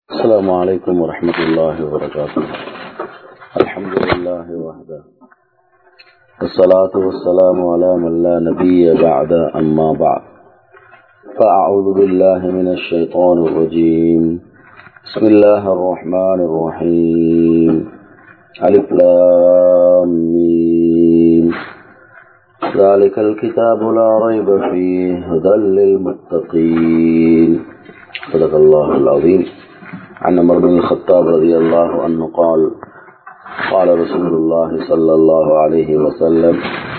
السلام عليكم ورحمة الله وبركاته الحمد لله وحده والصلاة والسلام على من لا نبي بعد أما بعد فأعوذ بالله من الشيطان الرجيم بسم الله الرحمن الرحيم ألف لام ميم ذلك الكتاب لا ريب فيه هدى للمتقين صدق الله العظيم عن عمر بن الخطاب رضي الله عنه قال قال رسول الله صلى الله عليه وسلم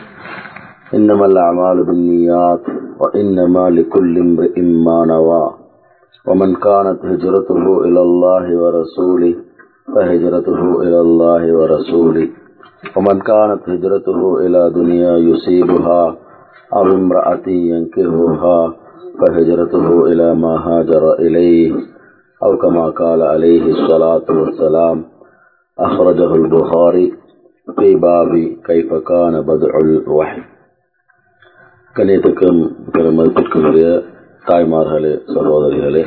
إنما الأعمال بالنيات وإنما لكل امرئ ما نوى ومن كانت هجرته إلى الله ورسوله فهجرته إلى الله ورسوله ومن كانت هجرته إلى دنيا يصيبها أو امرأة ينكهها فهجرته إلى ما هاجر إليه أو كما قال عليه الصلاة والسلام أخرجه البخاري في باب كيف كان بدع الوحي கணியத்துக்கும் பெருமதிப்பிற்கும் உரிய தாய்மார்களே சகோதரிகளே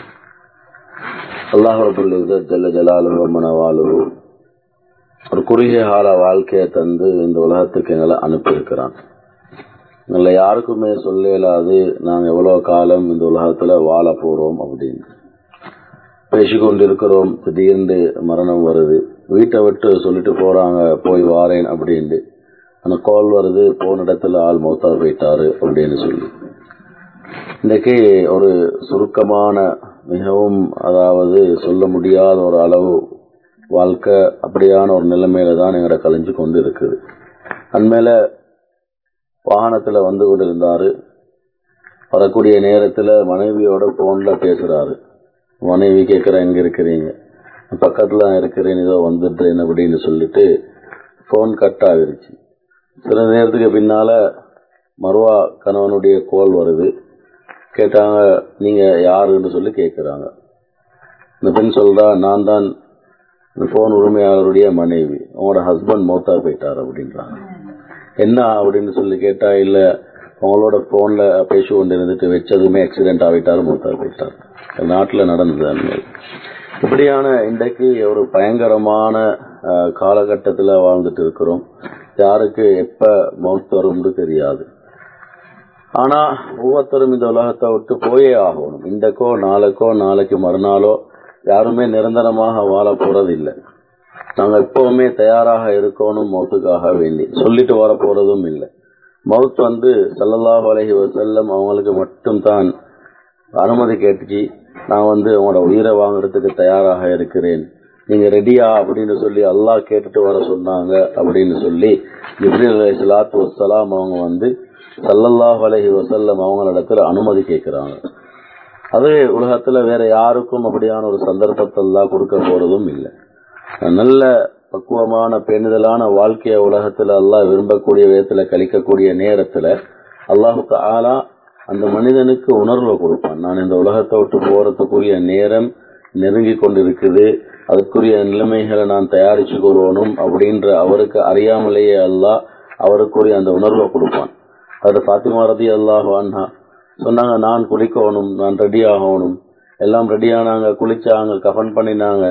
அல்லாஹ் ரபுல் ஜல்ல ஜலாலு மனவாலு ஒரு குறுகிய கால வாழ்க்கையை தந்து இந்த உலகத்துக்கு எங்களை அனுப்பியிருக்கிறான் எங்களை யாருக்குமே சொல்ல இயலாது நாங்கள் எவ்வளோ காலம் இந்த உலகத்தில் வாழ போகிறோம் அப்படின்னு பேசிக்கொண்டிருக்கிறோம் திடீர்னு மரணம் வருது வீட்டை விட்டு சொல்லிட்டு போகிறாங்க போய் வாரேன் அப்படின்ட்டு அந்த கால் வருது போன இடத்துல ஆள் மௌத்தா போயிட்டாரு அப்படின்னு சொல்லி இன்றைக்கு ஒரு சுருக்கமான மிகவும் அதாவது சொல்ல முடியாத ஒரு அளவு வாழ்க்கை அப்படியான ஒரு நிலைமையில தான் எங்களை கழிஞ்சு கொண்டு இருக்குது அண்மையில வாகனத்துல வந்து கொண்டிருந்தாரு வரக்கூடிய நேரத்துல மனைவியோட போன்ல பேசுறாரு மனைவி கேட்கிற எங்க இருக்கிறீங்க பக்கத்துல இருக்கிறேன் ஏதோ வந்துட்டேன் அப்படின்னு சொல்லிட்டு போன் கட் ஆகிருச்சு சில நேரத்துக்கு பின்னால மறுவா கணவனுடைய கோல் வருது கேட்டாங்க நீங்க யாருன்னு சொல்லி கேட்கிறாங்க இந்த பெண் சொல்றா நான் தான் இந்த போன் உரிமையாளருடைய மனைவி உங்களோட ஹஸ்பண்ட் மௌத்தா போயிட்டார் அப்படின்றாங்க என்ன அப்படின்னு சொல்லி கேட்டா இல்ல உங்களோட போன்ல பேசி கொண்டு இருந்துட்டு வச்சதுமே ஆக்சிடென்ட் ஆகிட்டாரு மௌத்தா போயிட்டார் நாட்டில் நடந்தது அண்மையில் இப்படியான இன்றைக்கு ஒரு பயங்கரமான காலகட்டத்தில் வாழ்ந்துட்டு இருக்கிறோம் யாருக்கு எப்ப மவுத் வரும்னு தெரியாது ஆனா ஒவ்வொருத்தரும் இந்த உலகத்தை விட்டு போயே ஆகணும் இன்றைக்கோ நாளைக்கோ நாளைக்கு மறுநாளோ யாருமே நிரந்தரமாக வாழ போறது இல்லை நாங்க எப்பவுமே தயாராக இருக்கணும் மௌத்துக்காக வேண்டி சொல்லிட்டு வர போறதும் இல்லை மவுத் வந்து சல்லல்லாஹ் அலஹி வசல்லம் அவங்களுக்கு மட்டும்தான் அனுமதி கேட்டுச்சு நான் வந்து உங்களோட உயிரை வாங்குறதுக்கு தயாராக இருக்கிறேன் நீங்க ரெடியா அப்படின்னு சொல்லி அல்லாஹ் கேட்டுட்டு வர சொன்னாங்க அப்படின்னு சொல்லி ஜிப்ரீல் அலி சலாத்து வசலாம் அவங்க வந்து சல்லல்லாஹ் அலஹி வசல்லம் அவங்களிடத்துல அனுமதி கேட்கிறாங்க அது உலகத்துல வேற யாருக்கும் அப்படியான ஒரு சந்தர்ப்பத்தை எல்லாம் கொடுக்க போறதும் இல்லை நல்ல பக்குவமான பேணுதலான வாழ்க்கைய உலகத்துல எல்லாம் விரும்பக்கூடிய விதத்துல கழிக்கக்கூடிய நேரத்துல அல்லாஹுக்கு ஆலா அந்த மனிதனுக்கு உணர்வை கொடுப்பான் நான் இந்த உலகத்தை விட்டு போறதுக்குரிய நேரம் நெருங்கி கொண்டிருக்குது அதுக்குரிய நிலைமைகளை நான் தயாரிச்சு கொள்ளணும் அப்படின்ற அவருக்கு அறியாமலேயே அல்லாஹ் அவருக்குரிய அந்த உணர்வை கொடுப்பான் அது பாத்திமா ரதி அல்லாஹ் வான்ஹா சொன்னாங்க நான் குளிக்கணும் நான் ரெடி ஆகணும் எல்லாம் ரெடி ஆனாங்க குளிச்சாங்க கஃபன் பண்ணினாங்க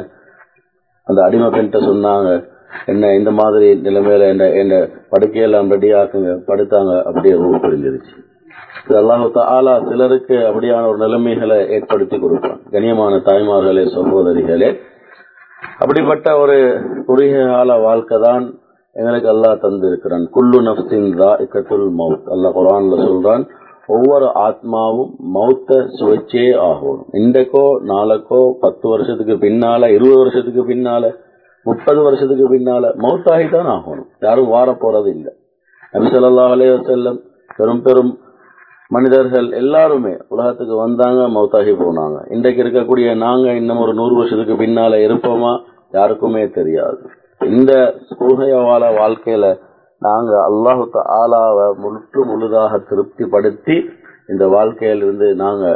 அந்த அடிமை பெண்கிட்ட சொன்னாங்க என்ன இந்த மாதிரி நிலைமையில என்ன என்ன படுக்கையெல்லாம் ரெடி ஆக்குங்க படுத்தாங்க அப்படியே ரூ புரிஞ்சிருச்சு அல்லாஹு ஆலா சிலருக்கு அப்படியான ஒரு நிலைமைகளை ஏற்படுத்தி கொடுப்பான் கண்ணியமான தாய்மார்களே சகோதரிகளே அப்படிப்பட்ட ஒரு குறுகிய கால வாழ்க்கை தான் எங்களுக்கு அல்லாஹ் தந்திருக்கிறான் குல்லு நப்சின் ரா இக்கத்துல் மவுத் அல்லாஹ் குரான்ல சொல்றான் ஒவ்வொரு ஆத்மாவும் மௌத்த சுவைச்சே ஆகணும் இன்றைக்கோ நாளைக்கோ பத்து வருஷத்துக்கு பின்னால இருபது வருஷத்துக்கு பின்னால முப்பது வருஷத்துக்கு பின்னால மௌத்தாகி தான் ஆகணும் யாரும் வார போறது இல்லை நபி சொல்லா அலைய செல்லம் பெரும் பெரும் மனிதர்கள் எல்லாருமே உலகத்துக்கு வந்தாங்க மௌத்தாகி போனாங்க இன்றைக்கு இருக்கக்கூடிய நாங்க இன்னும் ஒரு நூறு வருஷத்துக்கு பின்னால இருப்போமா யாருக்குமே தெரியாது இந்த சூகையவால வாழ்க்கையில நாங்க அல்லாஹு ஆலாவை முற்று முழுதாக திருப்திப்படுத்தி இந்த வாழ்க்கையிலிருந்து நாங்க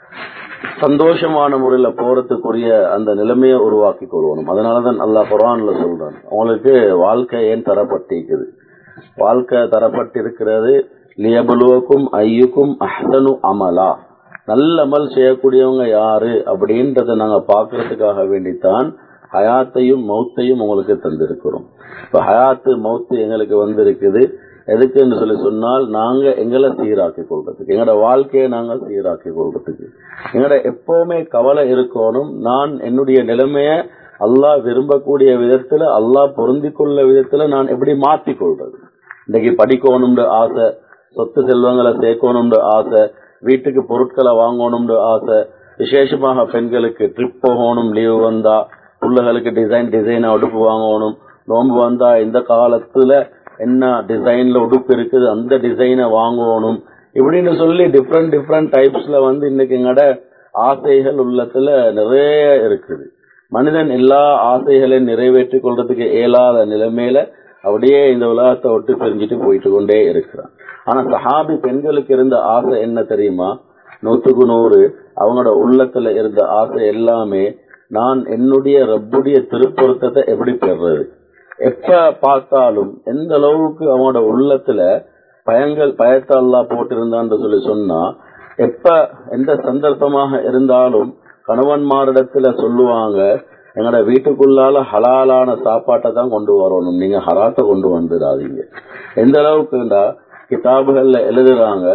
சந்தோஷமான முறையில போறதுக்குரிய அந்த நிலைமையை உருவாக்கி கொள்ளணும் அதனாலதான் அல்லாஹ் குரான்ல சொல்றான் உங்களுக்கு வாழ்க்கை ஏன் தரப்பட்டிருக்குது வாழ்க்கை தரப்பட்டிருக்கிறது லியபுலுவக்கும் ஐயுக்கும் அஹ்தனு அமலா நல்ல அமல் செய்யக்கூடியவங்க யாரு அப்படின்றத நாங்க பாக்குறதுக்காக வேண்டித்தான் ஹயாத்தையும் மௌத்தையும் உங்களுக்கு தந்திருக்கிறோம் இப்ப ஹயாத்து மௌத்து எங்களுக்கு வந்திருக்குது எதுக்குன்னு சொல்லி சொன்னால் நாங்க எங்களை சீராக்கி கொள்றதுக்கு எங்களோட வாழ்க்கையை நாங்க சீராக்கி கொள்றதுக்கு எங்களோட எப்பவுமே கவலை இருக்கணும் நான் என்னுடைய நிலைமைய அல்லாஹ் விரும்பக்கூடிய விதத்துல அல்லாஹ் பொருந்தி கொள்ள விதத்துல நான் எப்படி மாத்தி கொள்றது இன்னைக்கு படிக்கணும்னு ஆசை சொத்து செல்வங்களை சேர்க்கணும்னு ஆசை வீட்டுக்கு பொருட்களை வாங்கணும்னு ஆசை விசேஷமாக பெண்களுக்கு ட்ரிப் போகணும் லீவு வந்தா பிள்ளைகளுக்கு டிசைன் டிசைனா உடுப்பு வாங்கணும் நோன்பு வந்தா இந்த காலத்துல என்ன டிசைன்ல உடுப்பு இருக்குது அந்த டிசைனை வாங்கணும் இப்படின்னு சொல்லி டிஃப்ரெண்ட் டிஃப்ரெண்ட் டைப்ஸ்ல வந்து இன்னைக்கு எங்கட ஆசைகள் உள்ளத்துல நிறைய இருக்குது மனிதன் எல்லா ஆசைகளையும் நிறைவேற்றி கொள்றதுக்கு இயலாத நிலைமையில அப்படியே இந்த உலகத்தை விட்டு பிரிஞ்சுட்டு போயிட்டு கொண்டே இருக்கிறான் ஆனா சஹாபி பெண்களுக்கு இருந்த ஆசை என்ன தெரியுமா நூத்துக்கு நூறு அவங்களோட உள்ளத்துல இருந்த ஆசை எல்லாமே நான் என்னுடைய ரப்புடைய திருப்பொருத்தத்தை எப்படி பெறுறது எப்ப பார்த்தாலும் எந்த அளவுக்கு அவனோட உள்ளத்துல பயங்கள் பயத்தை அல்லா போட்டிருந்தான்னு சொல்லி சொன்னா எப்ப எந்த சந்தர்ப்பமாக இருந்தாலும் கணவன்மாரிடத்துல சொல்லுவாங்க எங்கட வீட்டுக்குள்ளால ஹலாலான சாப்பாட்டை தான் கொண்டு வரணும் நீங்க ஹராத்தை கொண்டு வந்துடாதீங்க எந்த அளவுக்குண்டா கிதாபுகள்ல எழுதுறாங்க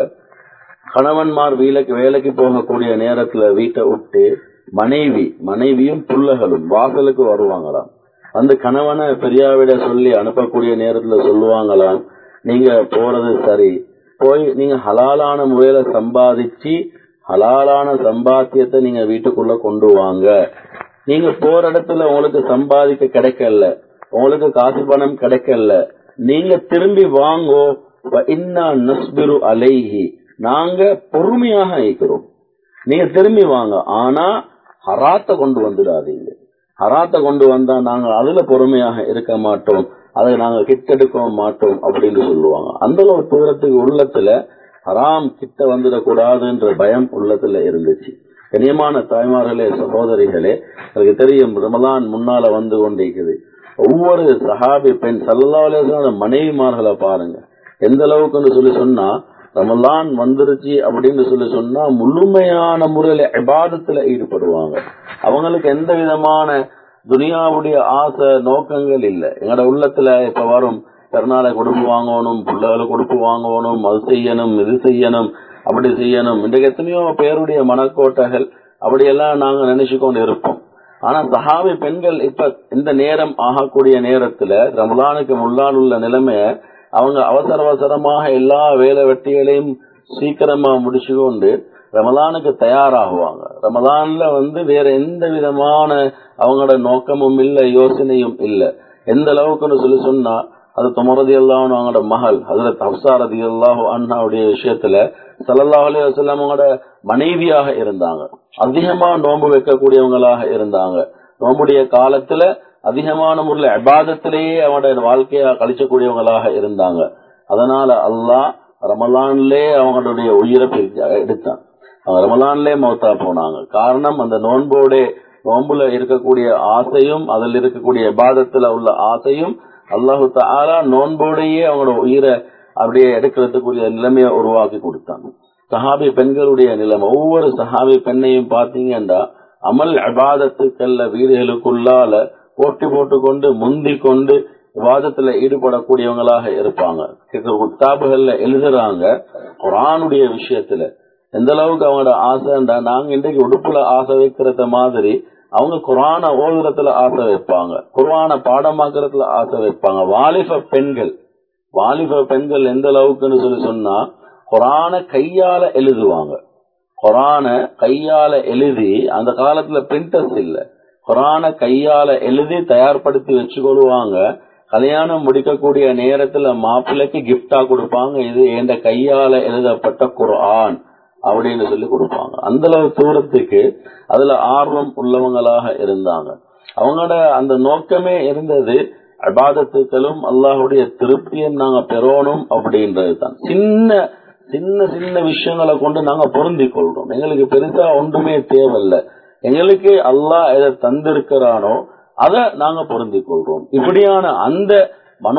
கணவன்மார் வேலைக்கு வேலைக்கு போகக்கூடிய நேரத்துல வீட்டை விட்டு மனைவி மனைவியும் புள்ளகளும் வாசலுக்கு வருவாங்களாம் அந்த கணவனை பெரியாவிட சொல்லி அனுப்பக்கூடிய நேரத்துல சொல்லுவாங்களாம் நீங்க போறது சரி போய் நீங்க ஹலாலான முறையில சம்பாதிச்சு ஹலாலான சம்பாத்தியத்தை நீங்க வீட்டுக்குள்ள கொண்டு வாங்க நீங்க போற இடத்துல உங்களுக்கு சம்பாதிக்க கிடைக்கல உங்களுக்கு காசு பணம் கிடைக்கல நீங்க திரும்பி வாங்கோ இன்னா நஸ்பிரு அலைஹி நாங்க பொறுமையாக இருக்கிறோம் நீங்க திரும்பி வாங்க ஆனா ஹராத்த கொண்டு வந்துடாதீங்க ஹராத்த கொண்டு வந்தா நாங்க அதுல பொறுமையாக இருக்க மாட்டோம் அதை நாங்க கிட்டெடுக்க மாட்டோம் அப்படின்னு சொல்லுவாங்க அந்த ஒரு தூரத்துக்கு உள்ளத்துல ஹராம் கிட்ட வந்துடக்கூடாதுன்ற பயம் உள்ளத்துல இருந்துச்சு கனியமான தாய்மார்களே சகோதரிகளே எனக்கு தெரியும் ரமலான் முன்னால வந்து கொண்டிருக்குது ஒவ்வொரு சஹாபி பெண் சல்லாத மனைவிமார்களை பாருங்க எந்த அளவுக்குன்னு சொல்லி சொன்னா ரமலான் வந்துருச்சு அப்படின்னு சொல்லி சொன்னா முழுமையான முறையில இபாதத்துல ஈடுபடுவாங்க அவங்களுக்கு எந்த விதமான துனியாவுடைய ஆசை நோக்கங்கள் இல்ல எங்கட உள்ளத்துல இப்ப வரும் பிறநாளை கொடுப்பு வாங்கணும் பிள்ளைகளை கொடுப்பு வாங்கணும் அது செய்யணும் இது செய்யணும் அப்படி செய்யணும் இன்றைக்கு எத்தனையோ பேருடைய மனக்கோட்டைகள் அப்படியெல்லாம் நாங்க நினைச்சு கொண்டு இருப்போம் ஆனா சஹாபி பெண்கள் இப்ப இந்த நேரம் ஆகக்கூடிய நேரத்துல ரமலானுக்கு முன்னால் உள்ள நிலைமைய அவங்க அவசர அவசரமாக எல்லா வேலை வெட்டிகளையும் சீக்கிரமா முடிச்சு கொண்டு ரமலானுக்கு தயாராகுவாங்க ரமலான்ல வந்து வேற எந்த விதமான அவங்களோட நோக்கமும் இல்ல யோசனையும் இல்ல எந்த அளவுக்குன்னு சொல்லி சொன்னா அது துமரதி எல்லாம் அவங்களோட மகள் அதுல ஹப்சாரதி அல்லாஹ் அண்ணாவுடைய விஷயத்துல சல்லல்லாஹ் அலி வசல்லாம் அவங்களோட மனைவியாக இருந்தாங்க அதிகமா நோன்பு வைக்கக்கூடியவங்களாக இருந்தாங்க நோம்புடைய காலத்துல அதிகமான முறையில் அபாதத்திலேயே அவனோட வாழ்க்கையா கழிச்சக்கூடியவங்களாக இருந்தாங்க அதனால அல்லாஹ் ரமலான்லே அவங்களுடைய உயிரை எடுத்தான் அவங்க ரமலான்லே மௌத்தா போனாங்க காரணம் அந்த நோன்போட நோன்புல இருக்கக்கூடிய ஆசையும் அதில் இருக்கக்கூடிய பாதத்துல உள்ள ஆசையும் அல்லாஹு தாலா நோன்போடையே அவங்களோட உயிரை அப்படியே எடுக்கிறதுக்குரிய நிலைமையை உருவாக்கி கொடுத்தாங்க சஹாபி பெண்களுடைய நிலைமை ஒவ்வொரு சஹாபி பெண்ணையும் பாத்தீங்கன்னா அமல் அபாதத்துக்கல்ல வீடுகளுக்குள்ளால போட்டி போட்டுக்கொண்டு முந்தி கொண்டு விவாதத்துல ஈடுபடக்கூடியவங்களாக இருப்பாங்க கிதாபுகள்ல எழுதுறாங்க குரானுடைய விஷயத்துல எந்த அளவுக்கு அவங்களோட ஆசைண்டா நாங்க இன்றைக்கு உடுப்புல ஆசை வைக்கிறத மாதிரி அவங்க குரான ஓதுறதுல ஆசை வைப்பாங்க குரான பாடமாக்குறதுல ஆசை வைப்பாங்க வாலிப பெண்கள் வாலிப பெண்கள் எந்த அளவுக்குன்னு சொல்லி சொன்னா குரான கையால எழுதுவாங்க குரான கையால எழுதி அந்த காலத்துல பிரிண்டர்ஸ் இல்ல குரான கையால எழுதி தயார்படுத்தி வச்சுக்கொள்வாங்க கல்யாணம் முடிக்கக்கூடிய நேரத்துல மாப்பிள்ளைக்கு கிஃப்டா கொடுப்பாங்க இது என்ற கையால எழுதப்பட்ட குரான் அப்படின்னு சொல்லி கொடுப்பாங்க அந்த அளவு தூரத்துக்கு அதுல ஆர்வம் உள்ளவங்களாக இருந்தாங்க அவங்களோட அந்த நோக்கமே இருந்தது அபாதத்துக்களும் அல்லாஹுடைய திருப்தியை நாங்க பெறணும் அப்படின்றது தான் சின்ன சின்ன சின்ன விஷயங்களை கொண்டு நாங்க பொருந்தி கொள்றோம் எங்களுக்கு பெருசா ஒன்றுமே தேவையில்ல எங்களுக்கு அல்லாஹ் எதை தந்திருக்கிறானோ அதை நாங்க பொருந்தி கொள்றோம் இப்படியான அந்த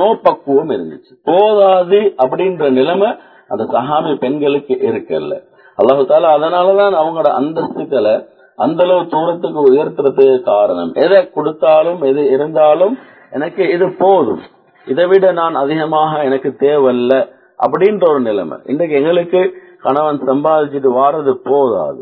மனோபக்குவம் இருந்துச்சு போதாது அப்படின்ற நிலைமை அந்த சஹாபி பெண்களுக்கு இருக்கல்ல அல்லாஹு தாலா அதனாலதான் அவங்களோட அந்தஸ்துக்களை அந்த அளவு தூரத்துக்கு உயர்த்துறதுக்கு காரணம் எதை கொடுத்தாலும் எது இருந்தாலும் எனக்கு இது போதும் இதை விட நான் அதிகமாக எனக்கு தேவையில்ல அப்படின்ற ஒரு நிலைமை இன்றைக்கு எங்களுக்கு கணவன் சம்பாதிச்சுட்டு வாரது போதாது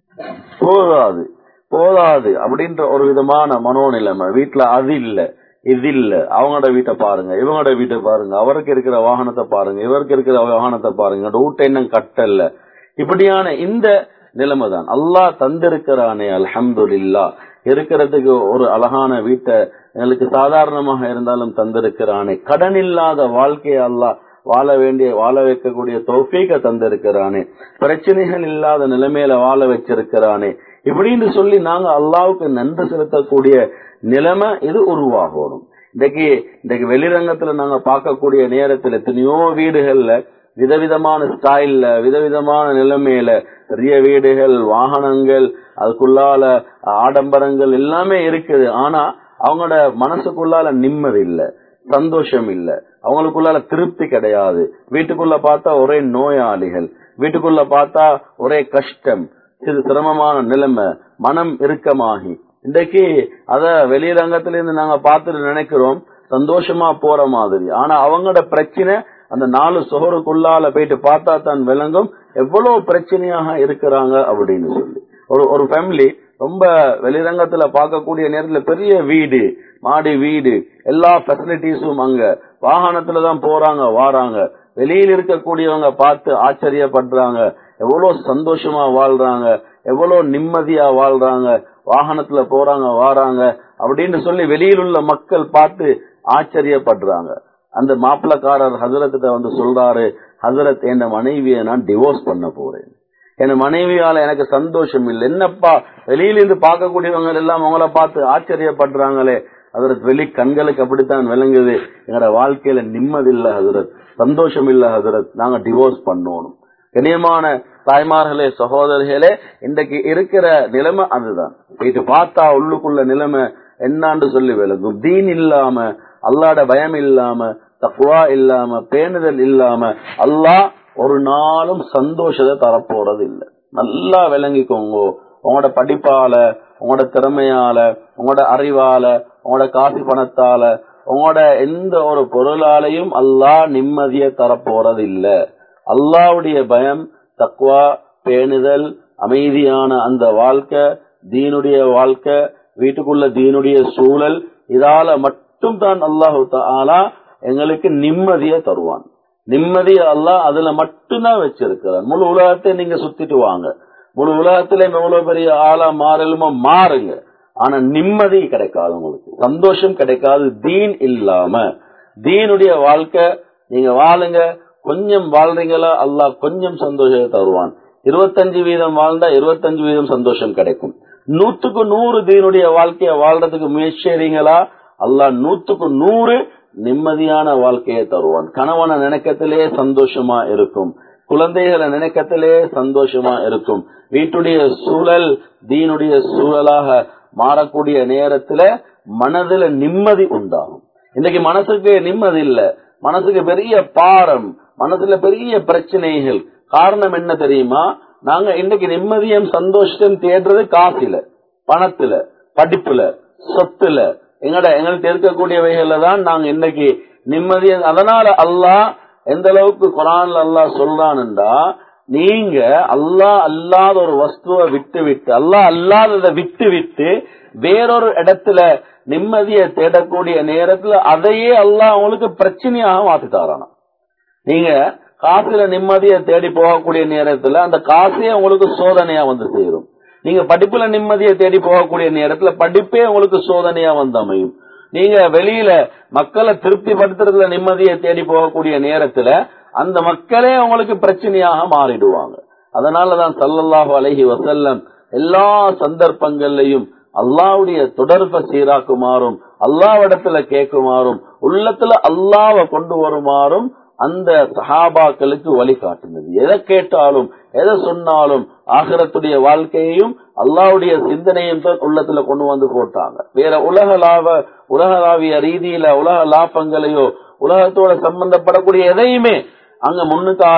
போதாது போதாது அப்படின்ற ஒரு விதமான மனோநிலைமை வீட்டுல அது இல்ல இது இல்ல அவங்களோட வீட்டை பாருங்க இவங்களோட வீட்டை பாருங்க அவருக்கு இருக்கிற வாகனத்தை பாருங்க இவருக்கு இருக்கிற வாகனத்தை பாருங்க ரூட் இன்னும் கட்டல இப்படியான இந்த நிலைமை தான் அல்லாஹ் தந்திருக்கிறானே அல்ஹம்துலில்லா இருக்கிறதுக்கு ஒரு அழகான வீட்டை எங்களுக்கு சாதாரணமாக இருந்தாலும் தந்திருக்கிறானே கடன் இல்லாத வாழ்க்கையை அல்லாஹ் வாழ வேண்டிய வாழ வைக்கக்கூடிய தோஃபீக தந்திருக்கிறானே பிரச்சனைகள் இல்லாத நிலைமையில வாழ வச்சிருக்கிறானே இப்படின்னு சொல்லி நாங்க அல்லாவுக்கு நன்றி செலுத்தக்கூடிய நிலைமை இது உருவாகணும் இன்றைக்கு இன்றைக்கு வெளிரங்கத்துல நாங்க பார்க்கக்கூடிய நேரத்துல எத்தனையோ வீடுகள்ல விதவிதமான ஸ்டைல்ல விதவிதமான நிலைமையில பெரிய வீடுகள் வாகனங்கள் அதுக்குள்ளால ஆடம்பரங்கள் எல்லாமே இருக்குது ஆனா அவங்களோட மனசுக்குள்ளால நிம்மதி இல்ல சந்தோஷம் இல்ல அவங்களுக்குள்ளால திருப்தி கிடையாது வீட்டுக்குள்ள பார்த்தா ஒரே நோயாளிகள் வீட்டுக்குள்ள பார்த்தா ஒரே கஷ்டம் இது சிரமமான நிலைமை மனம் இறுக்கமாகி இன்றைக்கு அத வெளிரங்கத்திலிருந்து நாங்க பார்த்துட்டு நினைக்கிறோம் சந்தோஷமா போற மாதிரி ஆனா அவங்களோட பிரச்சனை அந்த நாலு சுகருக்குள்ளால போயிட்டு பார்த்தா தான் விளங்கும் எவ்வளவு பிரச்சனையாக இருக்கிறாங்க அப்படின்னு சொல்லி ஒரு ஒரு ஃபேமிலி ரொம்ப வெளிரங்கத்துல பார்க்கக்கூடிய நேரத்துல பெரிய வீடு மாடி வீடு எல்லா பெசிலிட்டிஸும் அங்க வாகனத்துல தான் போறாங்க வாராங்க வெளியில் இருக்கக்கூடியவங்க பார்த்து ஆச்சரியப்படுறாங்க எவ்வளவு சந்தோஷமா வாழ்றாங்க எவ்வளவு நிம்மதியா வாழ்றாங்க வாகனத்துல போறாங்க வாராங்க அப்படின்னு சொல்லி வெளியில் உள்ள மக்கள் பார்த்து ஆச்சரியப்படுறாங்க அந்த மாப்பிளக்காரர் ஹசரத்திட்ட வந்து சொல்றாரு ஹசரத் என் மனைவியை நான் டிவோர்ஸ் பண்ண போறேன் என் மனைவியால எனக்கு சந்தோஷம் இல்லை என்னப்பா வெளியிலிருந்து பார்க்கக்கூடியவங்க எல்லாம் அவங்கள பார்த்து ஆச்சரியப்படுறாங்களே ஹசரத் வெளி கண்களுக்கு அப்படித்தான் விளங்குது எங்களோட வாழ்க்கையில நிம்மதி இல்ல ஹசரத் சந்தோஷம் இல்ல ஹசரத் நாங்க டிவோர்ஸ் பண்ணணும் கண்ணியமான தாய்மார்களே சகோதரிகளே இன்றைக்கு இருக்கிற நிலைமை அதுதான் போயிட்டு பார்த்தா உள்ளுக்குள்ள நிலைமை என்னான்னு சொல்லி விளங்கும் தீன் இல்லாம அல்லாட பயம் இல்லாம தக்குவா இல்லாம பேணுதல் இல்லாம அல்லாஹ் ஒரு நாளும் சந்தோஷத்தை தரப்போறது இல்லை நல்லா விளங்கிக்கோங்க உங்களோட படிப்பால உங்களோட திறமையால உங்களோட அறிவால உங்களோட காசு பணத்தால உங்களோட எந்த ஒரு பொருளாலையும் அல்லாஹ் நிம்மதியை தரப்போறது இல்ல அல்லாவுடைய பயம் தக்குவா பேணுதல் அமைதியான அந்த வாழ்க்கை தீனுடைய வாழ்க்கை வீட்டுக்குள்ள தீனுடைய சூழல் இதால மட்டும் தான் அல்லாஹு தாலா எங்களுக்கு நிம்மதியை தருவான் நிம்மதியை அல்லாஹ் அதுல மட்டும்தான் வச்சிருக்கிறான் முழு உலகத்தை நீங்க சுத்திட்டு வாங்க முழு உலகத்துல எவ்வளவு பெரிய ஆளா மாறலுமோ மாறுங்க ஆனா நிம்மதி கிடைக்காது உங்களுக்கு சந்தோஷம் கிடைக்காது தீன் இல்லாம தீனுடைய வாழ்க்கை நீங்க வாழுங்க கொஞ்சம் வாழ்றீங்களா அல்லாஹ் கொஞ்சம் சந்தோஷத்தை தருவான் இருபத்தஞ்சு வீதம் வாழ்ந்தா இருபத்தஞ்சு வீதம் சந்தோஷம் கிடைக்கும் நூத்துக்கு நூறு தீனுடைய வாழ்க்கைய வாழ்றதுக்கு முயற்சி செய்றீங்களா அல்லாஹ் நூத்துக்கு நூறு நிம்மதியான வாழ்க்கையை தருவான் கணவனை நினைக்கத்திலே சந்தோஷமா இருக்கும் குழந்தைகளை நினைக்கத்திலே சந்தோஷமா இருக்கும் வீட்டுடைய சூழல் தீனுடைய சூழலாக மாறக்கூடிய நேரத்துல மனதுல நிம்மதி உண்டாகும் இன்னைக்கு மனசுக்கு நிம்மதி இல்ல மனசுக்கு பெரிய பாரம் மனசுல பெரிய பிரச்சனைகள் காரணம் என்ன தெரியுமா நாங்க இன்னைக்கு நிம்மதியும் சந்தோஷத்தையும் தேடுறது காசுல பணத்துல படிப்புல சொத்துல எங்கட எங்களுக்கு இருக்கக்கூடியவைகள்ல தான் நாங்க இன்னைக்கு நிம்மதி அதனால அல்லாஹ் எந்த அளவுக்கு குரான்ல அல்லாஹ் சொல்றான்டா நீங்க அல்லாஹ் அல்லாத ஒரு வஸ்துவை விட்டு விட்டு அல்லாஹ் அல்லாததை விட்டு விட்டு வேறொரு இடத்துல நிம்மதியை தேடக்கூடிய நேரத்துல அதையே அல்லாஹ் அவங்களுக்கு பிரச்சனையாக மாத்தி தாரானா நீங்க காசுல நிம்மதியை தேடி போகக்கூடிய நேரத்துல அந்த காசே உங்களுக்கு சோதனையா வந்து சேரும் நீங்க படிப்புல நிம்மதியை தேடி போகக்கூடிய நேரத்துல படிப்பே உங்களுக்கு சோதனையா வந்து அமையும் நீங்க வெளியில மக்களை திருப்திப்படுத்துறதுல நிம்மதியை தேடி போகக்கூடிய நேரத்துல அந்த மக்களே உங்களுக்கு பிரச்சனையாக மாறிடுவாங்க அதனாலதான் சல்லல்லாஹு அலஹி வசல்லம் எல்லா சந்தர்ப்பங்கள்லையும் அல்லாவுடைய தொடர்பை சீராக்குமாறும் அல்லாவிடத்துல கேட்குமாறும் உள்ளத்துல அல்லாவை கொண்டு வருமாறும் அந்த சஹாபாக்களுக்கு வழிகாட்டுனது எதை கேட்டாலும் எதை சொன்னாலும் ஆகரத்துடைய வாழ்க்கையையும் அல்லாவுடைய சிந்தனையும் தான் உள்ளத்துல கொண்டு வந்து போட்டாங்க வேற உலக லாப உலகளாவிய ரீதியில உலக லாபங்களையோ உலகத்தோட சம்பந்தப்படக்கூடிய எதையுமே அங்க முன்னுக்கால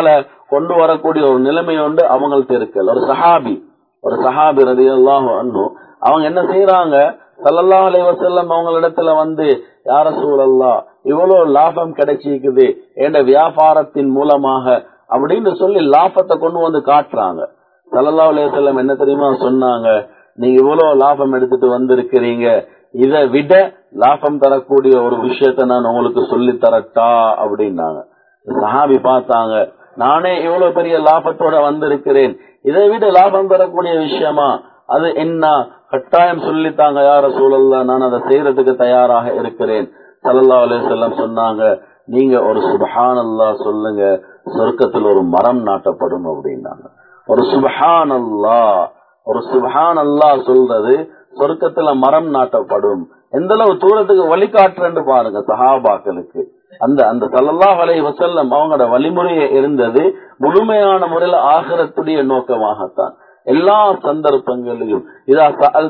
கொண்டு வரக்கூடிய ஒரு நிலைமை உண்டு அவங்கள்ட்ட இருக்கல ஒரு சஹாபி ஒரு சஹாபி ரதி அன்னும் அவங்க என்ன செய்யறாங்க சல்லல்லாஹு அலைஹி வஸல்லம் அவங்களிடத்துல வந்து யார சூழல்லா இவ்வளவு லாபம் கிடைச்சிருக்குது என்ற வியாபாரத்தின் மூலமாக அப்படின்னு சொல்லி லாபத்தை கொண்டு வந்து காட்டுறாங்க சல்லல்லாஹு அலைஹி வஸல்லம் என்ன தெரியுமா சொன்னாங்க நீங்க இவ்வளவு லாபம் எடுத்துட்டு வந்திருக்கிறீங்க இதை விட லாபம் தரக்கூடிய ஒரு விஷயத்த நான் உங்களுக்கு சொல்லி தரட்டா அப்படின்னாங்க சஹாபி பார்த்தாங்க நானே இவ்வளவு பெரிய லாபத்தோட வந்திருக்கிறேன் இதை விட லாபம் தரக்கூடிய விஷயமா அது என்ன கட்டாயம் சொல்லித்தாங்க யார சூழல்ல நான் அதை செய்யறதுக்கு தயாராக இருக்கிறேன் சல்லல்லா அலிசல்லாம் சொன்னாங்க நீங்க ஒரு சுபஹான் அல்லா சொல்லுங்க சொர்க்கத்தில் ஒரு மரம் நாட்டப்படும் அப்படின்னாங்க ஒரு சுபஹான் அல்லா ஒரு சுபஹான் அல்லா சொல்றது சொர்க்கத்துல மரம் நாட்டப்படும் எந்த அளவு தூரத்துக்கு வழிகாட்டுறேன்னு பாருங்க சஹாபாக்களுக்கு அந்த அந்த சல்லல்லா வலை வசல்லம் அவங்களோட வழிமுறையை இருந்தது முழுமையான முறையில ஆகரத்துடைய நோக்கமாகத்தான் எல்லா சந்தர்ப்பங்களிலும் இதா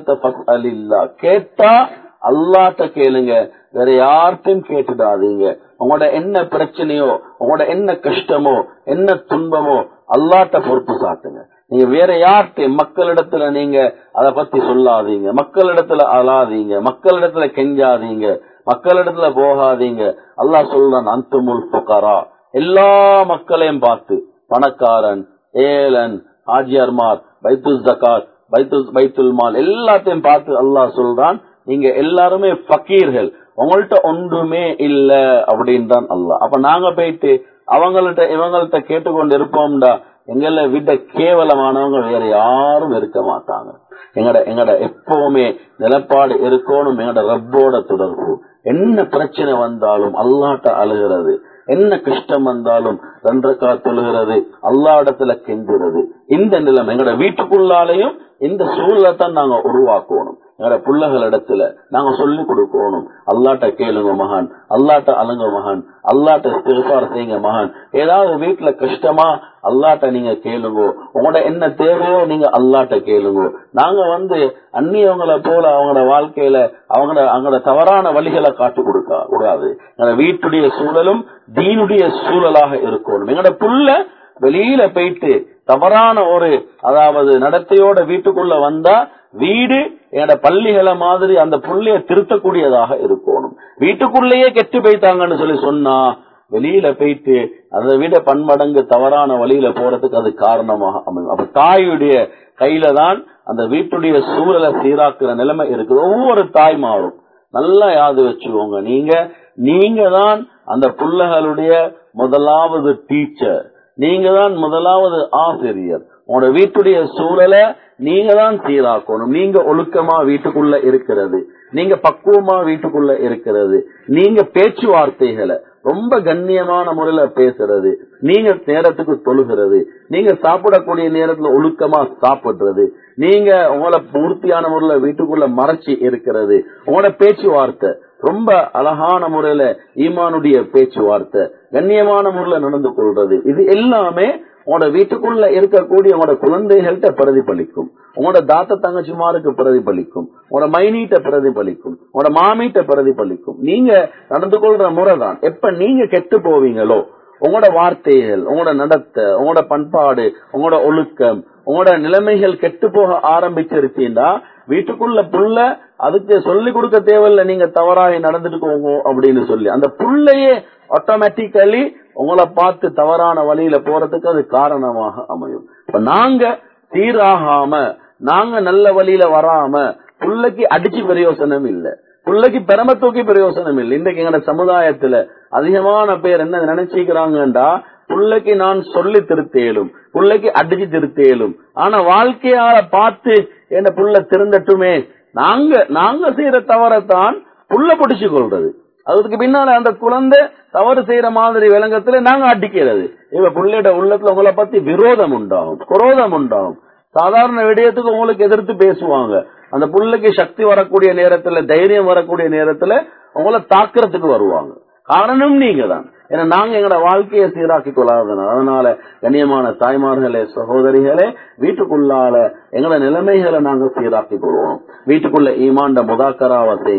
சல்தா கேட்டா அல்லாட்ட கேளுங்க வேற யார்ட்டையும் கேட்டுடாதீங்க உங்களோட என்ன பிரச்சனையோ உங்களோட என்ன கஷ்டமோ என்ன துன்பமோ அல்லாட்ட பொறுப்பு சாட்டுங்க நீங்க வேற யார்கிட்ட மக்களிடத்துல நீங்க அத பத்தி சொல்லாதீங்க மக்களிடத்துல அழாதீங்க மக்களிடத்துல கெஞ்சாதீங்க மக்களிடத்துல போகாதீங்க அல்லாஹ் சொல்றான் அந்துமுல் புகாரா எல்லா மக்களையும் பார்த்து பணக்காரன் ஏலன் ஆஜியர்மார் பைத்துல் ஜக்காத் பைத்துல் பைத்துல் மால் எல்லாத்தையும் பார்த்து அல்லாஹ் சொல்றான் நீங்க எல்லாருமே ஃபக்கீர்கள் உங்கள்ட்ட ஒன்றுமே இல்ல அப்படின்றான் அல்லாஹ் அப்ப நாங்க போயிட்டு அவங்கள்ட்ட இவங்கள்ட்ட கேட்டுக்கொண்டு இருப்போம்டா எங்களை விட கேவலமானவங்க வேற யாரும் இருக்க மாட்டாங்க எங்கட எங்கட எப்பவுமே நிலப்பாடு இருக்கணும் எங்கட ரப்போட தொடர்பு என்ன பிரச்சனை வந்தாலும் அல்லாட்ட அழுகிறது என்ன கஷ்டம் வந்தாலும் ரெண்டக்கா தொழுகிறது அல்லா இடத்துல கெஞ்சுறது இந்த நிலைமை எங்கட வீட்டுக்குள்ளாலையும் இந்த சூழலை தான் நாங்க உருவாக்கணும் எங்கட பிள்ளைகள் இடத்துல நாங்க சொல்லி கொடுக்கணும் அல்லாட்ட கேளுங்க மகான் அல்லாட்ட அழுங்க மகான் அல்லாட்ட இஸ்திஃபார் செய்யுங்க மகான் ஏதாவது வீட்டுல கஷ்டமா அல்லாட்ட நீங்க கேளுங்க உங்களோட என்ன தேவையோ நீங்க அல்லாட்ட கேளுங்க நாங்க வந்து அந்நியவங்களை போல அவங்களோட வாழ்க்கையில அவங்களோட அவங்களோட தவறான வழிகளை காட்டு கொடுக்க கூடாது எங்களோட வீட்டுடைய சூழலும் தீனுடைய சூழலாக இருக்கணும் எங்களோட புள்ள வெளியில போயிட்டு தவறான ஒரு அதாவது நடத்தையோட வீட்டுக்குள்ள வந்தா வீடு என்னோட பள்ளிகளை மாதிரி அந்த புள்ளைய திருத்தக்கூடியதாக இருக்கணும் வீட்டுக்குள்ளேயே கெட்டு போயிட்டாங்கன்னு சொல்லி சொன்னா வெளியில போயிட்டு அதை விட பன்மடங்கு தவறான வழியில போறதுக்கு அது காரணமாக அமையும் அப்ப தாயுடைய கையில தான் அந்த வீட்டுடைய சூழலை சீராக்குற நிலைமை இருக்குது ஒவ்வொரு தாய்மாரும் நல்லா யாது வச்சுக்கோங்க நீங்க நீங்க தான் அந்த புள்ளைகளுடைய முதலாவது டீச்சர் நீங்க தான் முதலாவது ஆசிரியர் உங்களோட வீட்டுடைய சூழலை நீங்க தான் சீராக்கணும் நீங்க ஒழுக்கமா வீட்டுக்குள்ள இருக்கிறது நீங்க பக்குவமா வீட்டுக்குள்ள இருக்கிறது நீங்க பேச்சுவார்த்தைகளை ரொம்ப கண்ணியமான முறையில பேசுறது நீங்க நேரத்துக்கு தொழுகிறது நீங்க சாப்பிடக்கூடிய நேரத்துல ஒழுக்கமா சாப்பிடுறது நீங்க உங்களை பூர்த்தியான முறையில வீட்டுக்குள்ள மறைச்சி இருக்கிறது உங்களோட பேச்சுவார்த்தை ரொம்ப அழகான முறையில ஈமானுடைய பேச்சுவார்த்தை கண்ணியமான முறையில நடந்து கொள்றது இது எல்லாமே உங்களோட வீட்டுக்குள்ள இருக்கக்கூடிய உங்களோட குழந்தைகள்கிட்ட பிரதிபலிக்கும் உங்களோட தாத்த தங்கச்சிமாருக்கு பிரதிபலிக்கும் உங்களோட மைனீட்ட பிரதிபலிக்கும் உங்களோட மாமீட்ட பிரதிபலிக்கும் நீங்க நடந்து கொள்ற முறை தான் எப்ப நீங்க கெட்டு போவீங்களோ உங்களோட வார்த்தைகள் உங்களோட நடத்த உங்களோட பண்பாடு உங்களோட ஒழுக்கம் உங்களோட நிலைமைகள் கெட்டு போக ஆரம்பிச்சிருச்சீங்கன்னா வீட்டுக்குள்ள புள்ள அதுக்கு சொல்லி கொடுக்க தேவையில்ல நீங்க தவறாக நடந்துட்டு போங்க அப்படின்னு சொல்லி அந்த புள்ளையே ஆட்டோமேட்டிக்கலி உங்களை பார்த்து தவறான வழியில போறதுக்கு அது காரணமாக அமையும் இப்ப நாங்க சீராகாம நாங்க நல்ல வழியில வராம புள்ளைக்கு அடிச்சு பிரயோசனம் இல்ல பிள்ளைக்கு பெரும தூக்கி பிரயோசனம் இல்லை இன்றைக்கு எங்க சமுதாயத்துல அதிகமான பேர் என்ன நினைச்சுக்கிறாங்கன்றா பிள்ளைக்கு நான் சொல்லி திருத்தேலும் பிள்ளைக்கு அடிச்சு திருத்தேலும் ஆனா வாழ்க்கையால பார்த்து என்ன புள்ள திருந்தட்டுமே நாங்க நாங்க செய்யற தவறத்தான் புள்ள பிடிச்சு கொள்றது அதுக்கு பின்னால அந்த குழந்தை தவறு செய்யற மாதிரி விலங்கத்துல நாங்க அடிக்கிறது இவ புள்ளையோட உள்ளத்துல உங்களை பத்தி விரோதம் உண்டாகும் குரோதம் உண்டாகும் சாதாரண விடயத்துக்கு உங்களுக்கு எதிர்த்து பேசுவாங்க அந்த புள்ளைக்கு சக்தி வரக்கூடிய நேரத்துல தைரியம் வரக்கூடிய நேரத்துல உங்களை தாக்குறதுக்கு வருவாங்க காரணம் நீங்க தான் ஏன்னா நாங்க எங்களோட வாழ்க்கையை சீராக்கி கொள்ளாதனால அதனால கண்ணியமான தாய்மார்களே சகோதரிகளே வீட்டுக்குள்ளால எங்களோட நிலைமைகளை நாங்க சீராக்கி கொள்வோம் வீட்டுக்குள்ள ஈமாண்ட முதாக்கராவ செய்யுங்க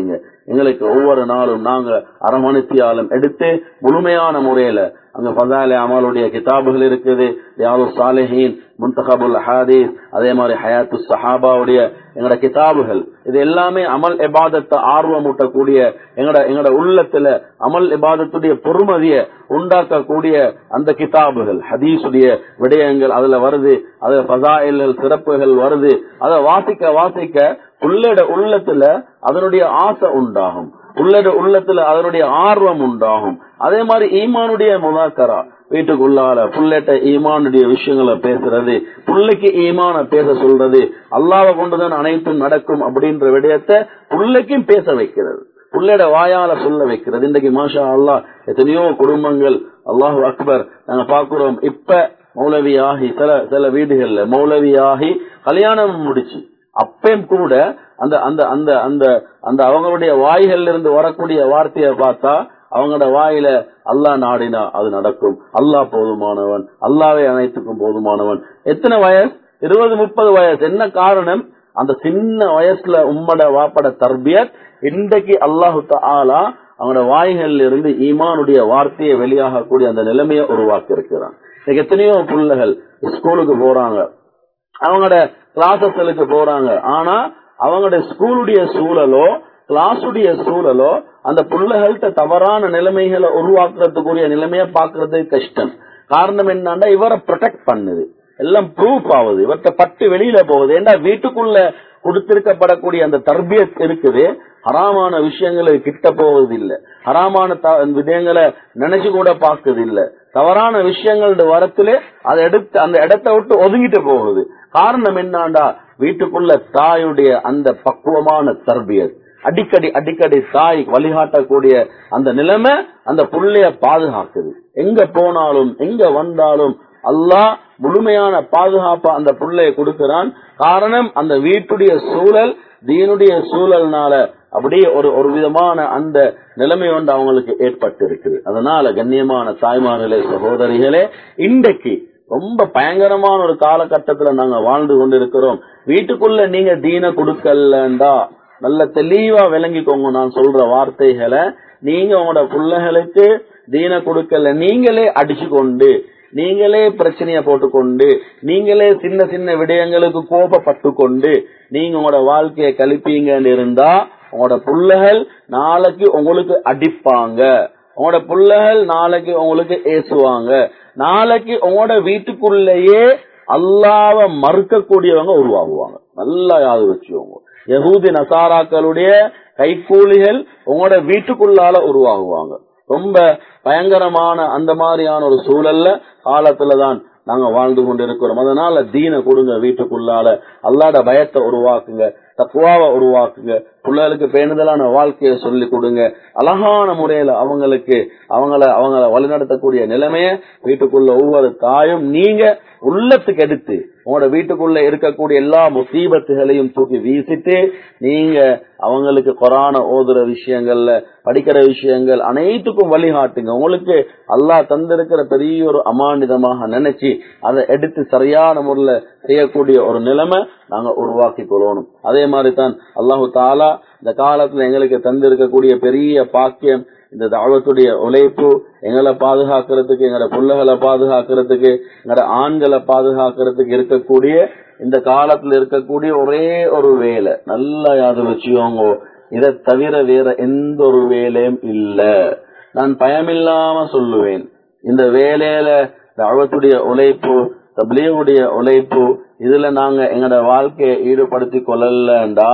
எங்களுக்கு ஒவ்வொரு நாளும் நாங்க அரமணித்தியாலும் எடுத்து முழுமையான முறையில அங்க ஃபதாலே அமலுடைய கிதாபுகள் இருக்குது யாரு சாலிஹீன் முன்தகபுல் ஹாதீஸ் அதே மாதிரி ஹயாத்து சஹாபாவுடைய எங்கட கிதாபுகள் இது எல்லாமே அமல் இபாதத்தை ஆர்வமூட்டக்கூடிய எங்கட எங்கட உள்ளத்துல அமல் இபாதத்துடைய பொறுமதிய உண்டாக்கக்கூடிய அந்த கிதாபுகள் ஹதீஸுடைய விடயங்கள் அதுல வருது அதுல பசாயில்கள் சிறப்புகள் வருது அதை வாசிக்க வாசிக்க உள்ளட உள்ளத்துல அதனுடைய ஆசை உண்டாகும் உள்ளட உள்ளத்துல அதனுடைய ஆர்வம் உண்டாகும் அதே மாதிரி ஈமானுடைய முதாக்கரா வீட்டுக்குள்ளால புள்ளட்ட ஈமானுடைய விஷயங்களை பேசுறது புள்ளைக்கு ஈமான பேச சொல்றது அல்லாவை கொண்டுதான் அனைத்தும் நடக்கும் அப்படின்ற விடயத்தை புள்ளைக்கும் பேச வைக்கிறது புள்ளைட வாயால சொல்ல வைக்கிறது இன்றைக்கு மாஷா அல்லா எத்தனையோ குடும்பங்கள் அல்லாஹு அக்பர் நாங்க பாக்குறோம் இப்ப மௌலவியாகி சில சில வீடுகள்ல மௌலவியாகி கல்யாணம் முடிச்சு அப்பயும் கூட அந்த அந்த அந்த அந்த அந்த அவங்களுடைய வாய்கள்ல இருந்து வரக்கூடிய வார்த்தையை பார்த்தா அவங்களோட வாயில அல்லாஹ் நாடினா அது நடக்கும் அல்லாஹ் போதுமானவன் அல்லாவே அனைத்துக்கும் போதுமானவன் எத்தனை வயசு இருபது முப்பது வயசு என்ன காரணம் அந்த சின்ன வயசுல உம்மட வாப்பட தர்பியத் இன்றைக்கு அல்லாஹு ஆலா அவங்களோட வாய்கள்ல இருந்து ஈமானுடைய வார்த்தையை வெளியாகக்கூடிய அந்த நிலைமையை உருவாக்கி இருக்கிறான் இன்னைக்கு எத்தனையோ பிள்ளைகள் ஸ்கூலுக்கு போறாங்க அவங்களோட கிளாஸஸ்களுக்கு போறாங்க ஆனா அவங்களுடைய ஸ்கூலுடைய சூழலோ கிளாஸுடைய சூழலோ அந்த பிள்ளைகள்கிட்ட தவறான நிலைமைகளை உருவாக்குறதுக்குரிய நிலைமையை பாக்குறது கஷ்டம் காரணம் என்னன்னா இவரை ப்ரொடெக்ட் பண்ணுது எல்லாம் ப்ரூஃப் ஆகுது இவர்கிட்ட பட்டு வெளியில போகுது ஏன்னா வீட்டுக்குள்ள கொடுத்திருக்கப்படக்கூடிய அந்த தர்பியத் இருக்குது ஹராமான விஷயங்களை கிட்ட போவது இல்ல ஹராமான விதயங்களை நினைச்சு கூட பாக்குது இல்ல தவறான விஷயங்கள் வரத்திலே அதை எடுத்து அந்த இடத்தை விட்டு ஒதுங்கிட்டு போகுது காரணம் என்னாண்டா வீட்டுக்குள்ள தாயுடைய அந்த பக்குவமான தர்பியத் அடிக்கடி அடிக்கடி தாய் வழிகாட்டக்கூடிய அந்த நிலைமை அந்த புள்ளைய பாதுகாக்குது எங்க போனாலும் எங்க வந்தாலும் அல்லாஹ் முழுமையான பாதுகாப்பா அந்த புள்ளைய கொடுக்கிறான் காரணம் அந்த வீட்டுடைய சூழல் தீனுடைய சூழல்னால அப்படியே ஒரு ஒரு விதமான அந்த நிலைமை ஒன்று அவங்களுக்கு ஏற்பட்டு இருக்குது அதனால கண்ணியமான தாய்மார்களே சகோதரிகளே இன்றைக்கு ரொம்ப பயங்கரமான ஒரு காலகட்டத்துல நாங்க வாழ்ந்து கொண்டிருக்கிறோம் வீட்டுக்குள்ள நீங்க தீன கொடுக்கலண்டா நல்ல தெளிவா விளங்கிக்கோங்க நான் சொல்ற வார்த்தைகளை நீங்க உங்களோட பிள்ளைகளுக்கு தீன கொடுக்கல நீங்களே அடிச்சு கொண்டு நீங்களே பிரச்சனைய போட்டுக்கொண்டு நீங்களே சின்ன சின்ன விடயங்களுக்கு கோபப்பட்டு கொண்டு நீங்க உங்களோட வாழ்க்கையை கழிப்பீங்கன்னு இருந்தா உங்களோட பிள்ளைகள் நாளைக்கு உங்களுக்கு அடிப்பாங்க உங்களோட பிள்ளைகள் நாளைக்கு உங்களுக்கு ஏசுவாங்க நாளைக்கு உங்களோட வீட்டுக்குள்ளேயே அல்லாவ மறுக்கக்கூடியவங்க உருவாகுவாங்க நல்லா யாது வச்சுக்கோங்க யகூதி நசாராக்களுடைய கைக்கூலிகள் உங்களோட வீட்டுக்குள்ளால உருவாகுவாங்க ரொம்ப பயங்கரமான அந்த மாதிரியான ஒரு சூழல்ல காலத்துலதான் நாங்க வாழ்ந்து கொண்டிருக்கிறோம் அதனால தீன கொடுங்க வீட்டுக்குள்ளால அல்லாட பயத்தை உருவாக்குங்க தக்குவாவை உருவாக்குங்க பிள்ளைகளுக்கு பேணுதலான வாழ்க்கையை சொல்லி கொடுங்க அழகான முறையில அவங்களுக்கு அவங்கள அவங்கள வழிநடத்தக்கூடிய நிலைமைய வீட்டுக்குள்ள ஒவ்வொரு தாயும் நீங்க உள்ளத்துக்கு எடுத்து உங்களோட வீட்டுக்குள்ள இருக்கக்கூடிய எல்லா முசீபத்துகளையும் தூக்கி வீசிட்டு நீங்க அவங்களுக்கு கொரான ஓதுற விஷயங்கள்ல படிக்கிற விஷயங்கள் அனைத்துக்கும் வழிகாட்டுங்க உங்களுக்கு அல்லாஹ் தந்திருக்கிற பெரிய ஒரு அமானிதமாக நினைச்சு அதை எடுத்து சரியான முறையில செய்யக்கூடிய ஒரு நிலைமை நாங்க உருவாக்கி கொள்ளணும் அதே மாதிரி தான் அல்லாஹு தாலா இந்த காலத்துல எங்களுக்கு தந்திருக்கக்கூடிய பெரிய பாக்கியம் இந்த தாவத்துடைய உழைப்பு எங்களை பாதுகாக்கிறதுக்கு எங்களோட பிள்ளைகளை பாதுகாக்கிறதுக்கு எங்களோட ஆண்களை பாதுகாக்கிறதுக்கு இருக்கக்கூடிய இந்த காலத்துல இருக்கக்கூடிய ஒரே ஒரு வேலை நல்லா யாது வச்சுக்கோங்க இதை தவிர வேற எந்த ஒரு வேலையும் இல்ல நான் பயமில்லாம சொல்லுவேன் இந்த வேலையில தாவத்துடைய உழைப்பு தப்லீகுடைய உழைப்பு இதுல நாங்க எங்களோட வாழ்க்கையை ஈடுபடுத்தி கொள்ளலண்டா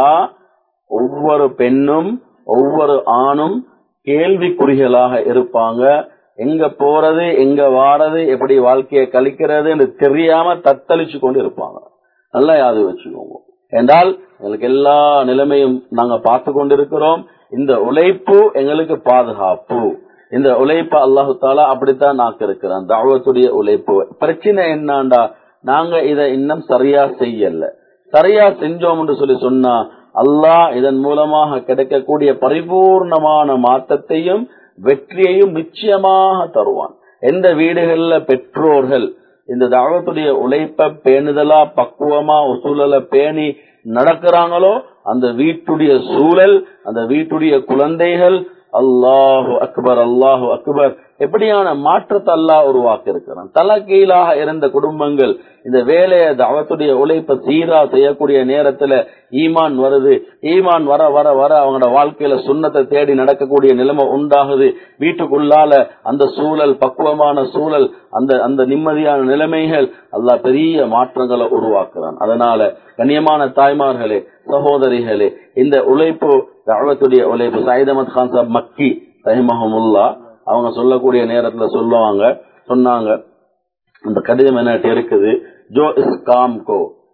ஒவ்வொரு பெண்ணும் ஒவ்வொரு ஆணும் கேள்விக்குறிகளாக இருப்பாங்க எங்க போறது எங்க வாரது எப்படி வாழ்க்கையை கழிக்கிறது தெரியாம தத்தளிச்சு கொண்டு இருப்பாங்க நல்லா யாது வச்சுக்கோங்க என்றால் எங்களுக்கு எல்லா நிலைமையும் நாங்க பார்த்து கொண்டிருக்கிறோம் இந்த உழைப்பு எங்களுக்கு பாதுகாப்பு இந்த உழைப்பு அல்லாஹு தாலா அப்படித்தான் நாக்கு இருக்கிறான் தாவத்துடைய உழைப்பு பிரச்சனை என்னாண்டா நாங்க இதை இன்னும் சரியா செய்யல சரியா செஞ்சோம் என்று சொல்லி சொன்னா அல்லாஹ் இதன் மூலமாக கிடைக்கக்கூடிய பரிபூர்ணமான மாற்றத்தையும் வெற்றியையும் நிச்சயமாக தருவான் எந்த வீடுகள்ல பெற்றோர்கள் இந்த தாவத்துடைய உழைப்ப பேணுதலா பக்குவமா உசூழல பேணி நடக்கிறாங்களோ அந்த வீட்டுடைய சூழல் அந்த வீட்டுடைய குழந்தைகள் அல்லாஹு அக்பர் அல்லாஹு அக்பர் எப்படியான மாற்றத்தை அல்லாஹ் உருவாக்கி இருக்கிறான் தலைகீழாக இருந்த குடும்பங்கள் இந்த வேலையை அவத்துடைய உழைப்பை சீரா செய்யக்கூடிய நேரத்துல ஈமான் வருது ஈமான் வர வர வர அவங்களோட வாழ்க்கையில சுண்ணத்தை தேடி நடக்கக்கூடிய நிலைமை உண்டாகுது வீட்டுக்குள்ளால அந்த சூழல் பக்குவமான சூழல் அந்த அந்த நிம்மதியான நிலைமைகள் அல்லாஹ் பெரிய மாற்றங்களை உருவாக்குறான் அதனால கண்ணியமான தாய்மார்களே சகோதரிகளே இந்த உழைப்பு தாவத்துடைய உழைப்பு சயித் அஹமத் கான் சாப் மக்கி ரஹிமஹமுல்லா அவங்க சொல்லக்கூடிய நேரத்துல சொல்லுவாங்க சொன்னாங்க அந்த கடிதம் என்ன இருக்குது जो इस काम को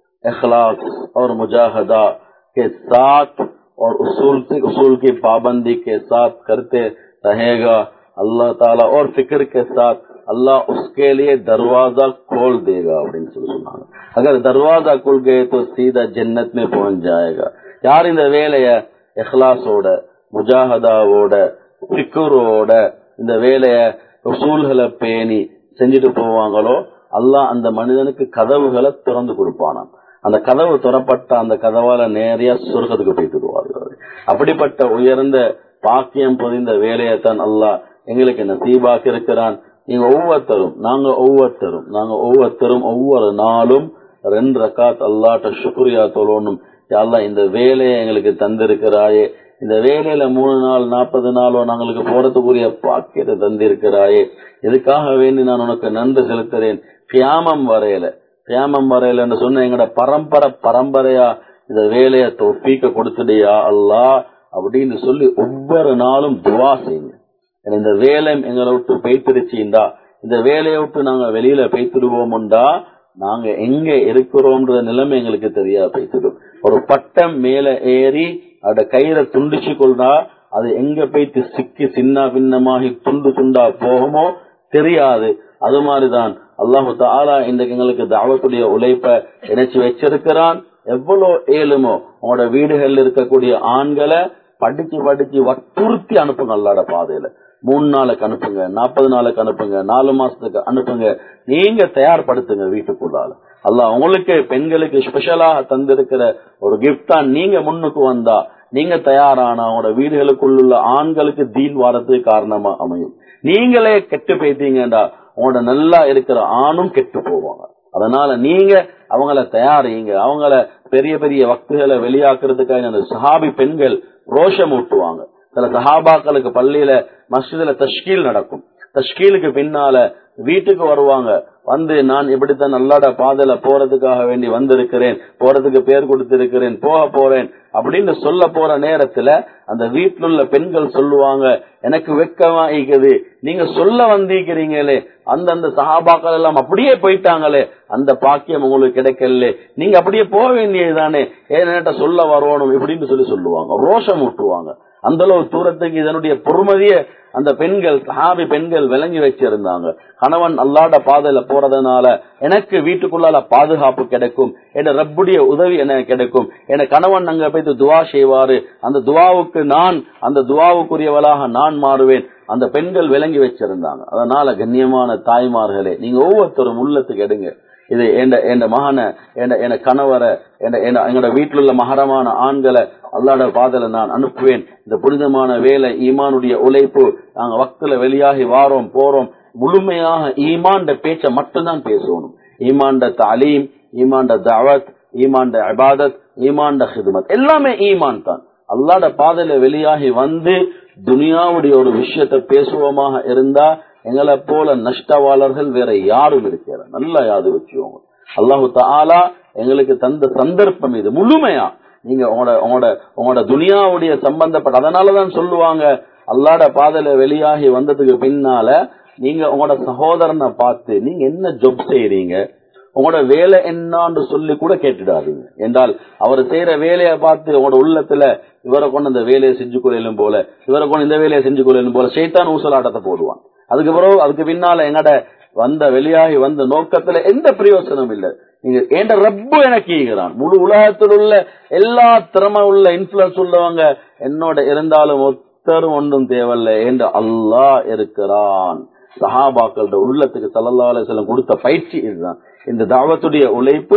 इखलास और मुजाहदा के साथ और उसूल से उसूल की पाबंदी के साथ करते रहेगा अल्लाह ताला और फिक्र के साथ अल्लाह उसके लिए दरवाजा खोल देगा அப்படின்னு சொல்லி சொன்னாங்க अगर दरवाजा खुल गए तो सीधा जन्नत में पहुंच जाएगा யார் இந்த வேலைய இஹ்லாஸோட முஜாஹதாவோட ஃபிக்ரோட இந்த வேலைய உசூல்களை பேணி செஞ்சுட்டு போவாங்களோ அல்லாஹ் அந்த மனிதனுக்கு கதவுகளை திறந்து கொடுப்பானாம் அந்த கதவு திறப்பட்ட அந்த கதவால நேரையா சொர்க்கத்துக்கு போயிட்டு அப்படிப்பட்ட உயர்ந்த பாக்கியம் பொதிந்த வேலையைத்தான் அல்லாஹ் எங்களுக்கு நசீபாக்கி இருக்கிறான் நீங்க ஒவ்வொருத்தரும் நாங்க ஒவ்வொருத்தரும் நாங்க ஒவ்வொருத்தரும் ஒவ்வொரு நாளும் ரெண்டு ரக்காத் அல்லாட்ட சுக்ரியா தொழணும் அல்லா இந்த வேலையை எங்களுக்கு தந்திருக்கிறாயே இந்த வேலையில மூணு நாள் நாற்பது நாளோ நாங்களுக்கு போறதுக்குரிய பாக்கியத்தை தந்திருக்கிறாயே இதுக்காக வேண்டி நான் உனக்கு நன்றி செலுத்துறேன் கியாமம் வரையில கியாமம் வரையில என்று சொன்ன எங்கட பரம்பரை பரம்பரையா இந்த வேலையை தொப்பிக்க கொடுத்துடியா அல்லா அப்படின்னு சொல்லி ஒவ்வொரு நாளும் துவா செய்யுங்க இந்த வேலை எங்களை விட்டு பெய்த்திருச்சுண்டா இந்த வேலையை விட்டு நாங்க வெளியில பெய்த்திடுவோம்டா நாங்க எங்க இருக்கிறோம்ன்ற நிலைமை எங்களுக்கு தெரியா பெய்த்திடும் ஒரு பட்டம் மேல ஏறி அட கயிறை துண்டிச்சு கொண்டா அது எங்க போய்த்து சிக்கி சின்ன பின்னமாகி துண்டு துண்டா போகுமோ தெரியாது அது மாதிரிதான் அல்லாஹு தாலா இன்றைக்கு எங்களுக்கு தாவத்துடைய உழைப்ப இணைச்சு வச்சிருக்கிறான் எவ்வளவு ஏழுமோ உங்களோட வீடுகள்ல இருக்கக்கூடிய ஆண்களை படிச்சு படிச்சு வற்புறுத்தி அனுப்புங்க அல்லாட பாதையில மூணு நாளுக்கு அனுப்புங்க நாற்பது நாளுக்கு அனுப்புங்க நாலு மாசத்துக்கு அனுப்புங்க நீங்க தயார்படுத்துங்க வீட்டுக்குள்ளால அல்ல உங்களுக்கு பெண்களுக்கு ஸ்பெஷலாக தந்திருக்கிற ஒரு கிஃப்ட் தான் நீங்க முன்னுக்கு வந்தா நீங்க தயாரான உங்களோட வீடுகளுக்குள்ள ஆண்களுக்கு தீன் வாரத்துக்கு காரணமா அமையும் நீங்களே கெட்டு போயிட்டீங்கடா உங்களோட நல்லா இருக்கிற ஆணும் கெட்டு போவாங்க அதனால நீங்க அவங்கள தயாரிங்க அவங்கள பெரிய பெரிய வக்துகளை வெளியாக்குறதுக்காக சஹாபி பெண்கள் ரோஷம் ஊட்டுவாங்க சில சஹாபாக்களுக்கு பள்ளியில மஸ்ஜிதுல தஷ்கீல் நடக்கும் தஷ்கீலுக்கு பின்னால வீட்டுக்கு வருவாங்க வந்து நான் இப்படித்தான் நல்லாட பாதையில போறதுக்காக வேண்டி வந்திருக்கிறேன் போறதுக்கு பேர் கொடுத்திருக்கிறேன் போக போறேன் அப்படின்னு சொல்ல போற நேரத்துல அந்த வீட்டில் உள்ள பெண்கள் சொல்லுவாங்க எனக்கு வெக்கமா இருக்குது நீங்க சொல்ல வந்திருக்கிறீங்களே அந்தந்த சகாபாக்கள் எல்லாம் அப்படியே போயிட்டாங்களே அந்த பாக்கியம் உங்களுக்கு கிடைக்கல நீங்க அப்படியே போக வேண்டியதுதானே ஏன்ட்ட சொல்ல வரணும் இப்படின்னு சொல்லி சொல்லுவாங்க ரோஷம் ஊட்டுவாங்க அந்த அளவு தூரத்துக்கு இதனுடைய பொறுமதிய அந்த பெண்கள் சஹாபி பெண்கள் விளங்கி வச்சிருந்தாங்க கணவன் அல்லாட பாதையில போறதுனால எனக்கு வீட்டுக்குள்ளால பாதுகாப்பு கிடைக்கும் என் ரப்புடைய உதவி எனக்கு கிடைக்கும் என கணவன் அங்க போய் துவா செய்வாரு அந்த துவாவுக்கு நான் அந்த துவாவுக்குரியவளாக நான் மாறுவேன் அந்த பெண்கள் விளங்கி வச்சிருந்தாங்க அதனால கண்ணியமான தாய்மார்களே நீங்க ஒவ்வொருத்தரும் உள்ளத்துக்கு எடுங்க இது என் மகன என் கணவரை எங்களோட வீட்டில் உள்ள மகரமான ஆண்களை அல்லாட பாதல நான் அனுப்புவேன் இந்த புனிதமான வேலை ஈமானுடைய உழைப்பு நாங்க வக்துல வெளியாகி வாரோம் போறோம் முழுமையாக ஈமாண்ட பேச்ச மட்டும்தான் பேசணும் ஈமாண்ட தாலீம் ஈமாண்ட தாவத் ஈமாண்ட அபாதத் ஈமாண்ட ஹிதுமத் எல்லாமே ஈமான் தான் அல்லாட பாதையில வெளியாகி வந்து துனியாவுடைய ஒரு விஷயத்த பேசுவோமாக இருந்தா எங்களை போல நஷ்டவாளர்கள் வேற யாரும் இருக்கிற நல்லா யாது வச்சுக்கோங்க அல்லாஹு தாலா எங்களுக்கு தந்த சந்தர்ப்பம் இது முழுமையா நீங்க உங்களோட உங்களோட உங்களோட துனியாவுடைய சம்பந்தப்பட்ட அதனாலதான் சொல்லுவாங்க அல்லாட பாதையில வெளியாகி வந்ததுக்கு பின்னால நீங்க உங்களோட சகோதரனை பார்த்து நீங்க என்ன ஜொப் செய்யறீங்க உங்களோட வேலை என்னான்னு சொல்லி கூட கேட்டுடாதீங்க என்றால் அவர் செய்யற வேலையை பார்த்து உங்களோட உள்ளத்துல இவரை கொண்டு அந்த வேலையை செஞ்சு கொள்ளும் போல இவரை கொண்டு இந்த வேலையை செஞ்சு கொள்ளும் போல சைத்தான் ஊசலாட்டத்தை போடுவான் அதுக்கு பிறகு அதுக்கு பின்னால எங்கட வந்த வெளியாகி வந்த நோக்கத்துல எந்த பிரயோசனம் இல்ல நீங்க ஏண்ட ரப்பு எனக்கு ஈகிறான் முழு உலகத்தில் உள்ள எல்லா திறமை உள்ள இன்ஃபுளுன்ஸ் உள்ளவங்க என்னோட இருந்தாலும் ஒத்தரும் ஒன்றும் தேவையில்ல என்று அல்லாஹ் இருக்கிறான் சஹாபாக்களோட உள்ளத்துக்கு சல்லல்லா அலிஸ்லம் கொடுத்த பயிற்சி இதுதான் இந்த தாவத்துடைய உழைப்பு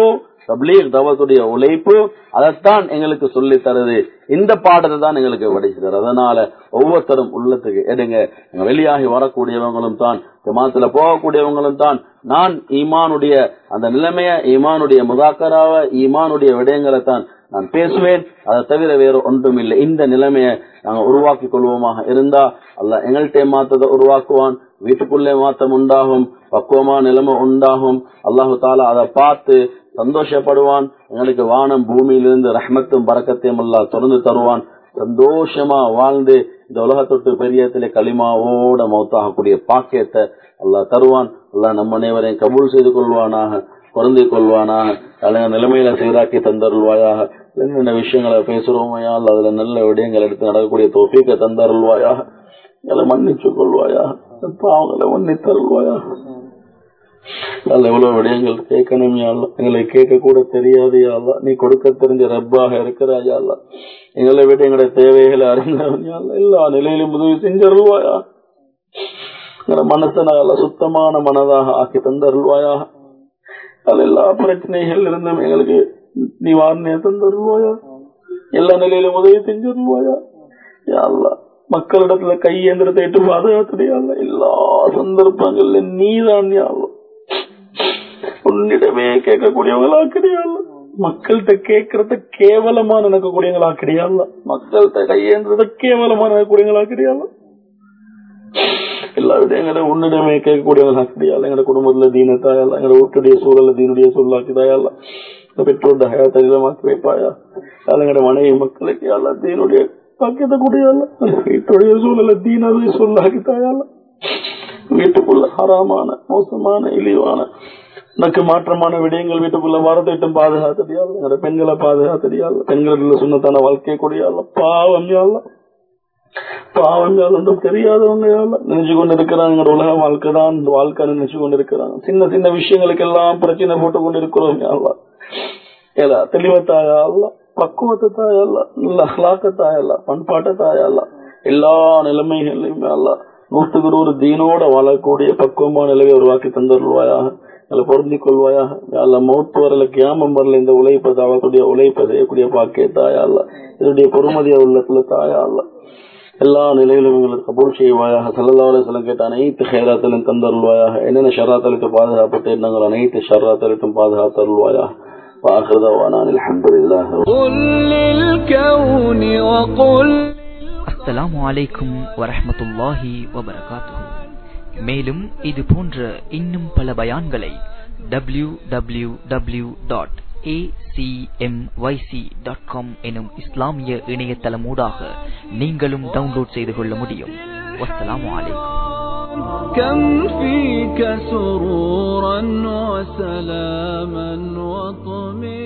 தப்லீக் தவத்துடைய உழைப்பு அதைத்தான் எங்களுக்கு சொல்லி தருது இந்த பாடத்தை தான் எங்களுக்கு படிச்சு தருது அதனால ஒவ்வொருத்தரும் உள்ளத்துக்கு எடுங்க வெளியாகி வரக்கூடியவங்களும் தான் ஜமாத்துல போகக்கூடியவங்களும் தான் நான் ஈமானுடைய அந்த நிலைமைய ஈமானுடைய முதாக்கராவ ஈமானுடைய விடயங்களை தான் நான் பேசுவேன் அதை தவிர வேறு ஒன்றும் இல்லை இந்த நிலைமையை நாங்க உருவாக்கி கொள்வோமாக இருந்தா அல்ல எங்கள்கிட்ட மாத்தத்தை உருவாக்குவான் வீட்டுக்குள்ளே மாத்தம் உண்டாகும் பக்குவமான நிலைமை உண்டாகும் அல்லாஹு தாலா அதை பார்த்து சந்தோஷப்படுவான் எங்களுக்கு வானம் பூமியிலிருந்து ரஹ்மத்தும் பறக்கத்தையும் எல்லாம் திறந்து தருவான் சந்தோஷமா வாழ்ந்து இந்த உலகத்தொட்டு பெரியத்திலே களிமாவோட மௌத்தாகக்கூடிய பாக்கியத்தை அல்லாஹ் தருவான் அல்லாஹ் நம்ம அனைவரையும் கபூல் செய்து கொள்வானாக குறைந்து கொள்வானாக அல்ல நிலைமையில சீராக்கி தந்தருள்வாயாக என்னென்ன விஷயங்களை பேசுறோமையா அல்ல அதுல நல்ல விடயங்கள் எடுத்து நடக்கக்கூடிய தோப்பிக்க தந்தருள்வாயாக எங்களை மன்னிச்சு கொள்வாயாக பாவங்களை மன்னித்தருள்வாயாக அல்ல எவ்வளவு விடயங்கள் கேட்கணும் யாழ்லா எங்களை கேட்க கூட தெரியாது யாழ்லா நீ கொடுக்க தெரிஞ்ச ரப்பாக இருக்கிறாய் யாழ்லா எங்களை விட எங்களுடைய தேவைகளை அறிந்தவன் யாழ்லா எல்லா நிலையிலும் உதவி செஞ்சருள்வாயா எங்களை மனசை நல்ல சுத்தமான மனதாக ஆக்கி தந்தருள்வாயாக அது எல்லா பிரச்சனைகள் இருந்தும் எங்களுக்கு நிவாரணம் தந்தருள்வாயா எல்லா நிலையிலும் உதவி செஞ்சிருவாயா யாழ்லா மக்களிடத்துல கையேந்திரத்தை இட்டு பாதுகாத்துடையால எல்லா சந்தர்ப்பங்கள்ல நீதான் யாழ்லா உன்னிடமே கேட்கக்கூடியவங்களா கிடையாது மக்கள்கிட்ட கேட்கறத கேவலமா நினைக்கக்கூடியவங்களா கிடையாது மக்கள்கிட்ட கையேன்றத கேவலமா நினைக்கக்கூடியவங்களா கிடையாது எல்லா விடயங்களும் உன்னிடமே கேட்கக்கூடியவங்களா கிடையாது எங்க குடும்பத்துல தீனத்தாயல்ல எங்க வீட்டுடைய சூழல்ல தீனுடைய சூழலாக்கிதாயல்ல பெற்றோர் ஹயாத்தமாக்கி வைப்பாயா எங்களோட மனைவி மக்களுக்கு எல்லாம் தீனுடைய பாக்கியத்தை கூடியல்ல வீட்டுடைய சூழல தீனதை சொல்லாக்கித்தாயல்ல வீட்டுக்குள்ள ஹராமான மோசமான இழிவான உனக்கு மாற்றமான விடயங்கள் வீட்டுக்குள்ள வரத்திட்டும் பாதுகாத்தடியால் பெண்களை பாதுகாத்தடியால் பெண்களுக்கு சுண்ணத்தான வாழ்க்கை கூடியால பாவம் யாழ்ல பாவம் யாழும் தெரியாதவங்க யாழ்ல நினைச்சு கொண்டு இருக்கிறாங்க உலக வாழ்க்கை தான் இந்த வாழ்க்கை நினைச்சு கொண்டு இருக்கிறாங்க சின்ன சின்ன விஷயங்களுக்கு எல்லாம் பிரச்சனை போட்டு கொண்டு இருக்கிறோம் யாழ்லா ஏலா தெளிவத்தாயா அல்ல பக்குவத்தை தாயல்ல நல்ல அஹ்லாக்கத்தாயல்ல பண்பாட்டை தாயல்ல எல்லா நிலைமைகளையும் அல்ல நூற்றுக்கு நூறு தீனோட வாழக்கூடிய பக்குவமான நிலையை உருவாக்கி தந்துருவாயாக அதை பொருந்திக் கொள்வாயாக அல்ல மௌத்து வரல கியாமம் வரல இந்த உழைப்பை தாவக்கூடிய உழைப்பை செய்யக்கூடிய பாக்கிய தாயா அல்ல இதனுடைய பொறுமதியா உள்ளத்துல தாயா அல்ல எல்லா நிலையிலும் எங்களுக்கு கபூல் செய்வாயாக சல்லல்லாஹு சொல்ல கேட்ட அனைத்து ஹேராத்திலும் தந்தருள்வாயாக என்னென்ன ஷராத்தலுக்கு பாதுகாப்பட்டு எண்ணங்கள் அனைத்து ஷராத்தலுக்கும் பாதுகாத்தருள்வாயாக واخر دعوانا الحمد لله قل للكون وقل அஸ்ஸலாமு அலைக்கும் வரஹ்மத்துல்லாஹி வபரகாத்துஹு மேலும் இது போன்ற இன்னும் பல பயான்களை W W W dot dot com எனும் இஸ்லாமிய இணையதளமூடாக நீங்களும் டவுன்லோட் செய்து கொள்ள முடியும் வஸ்ஸலாமு அலைக்கும் كم فيك سرورا وسلاما وطمئنا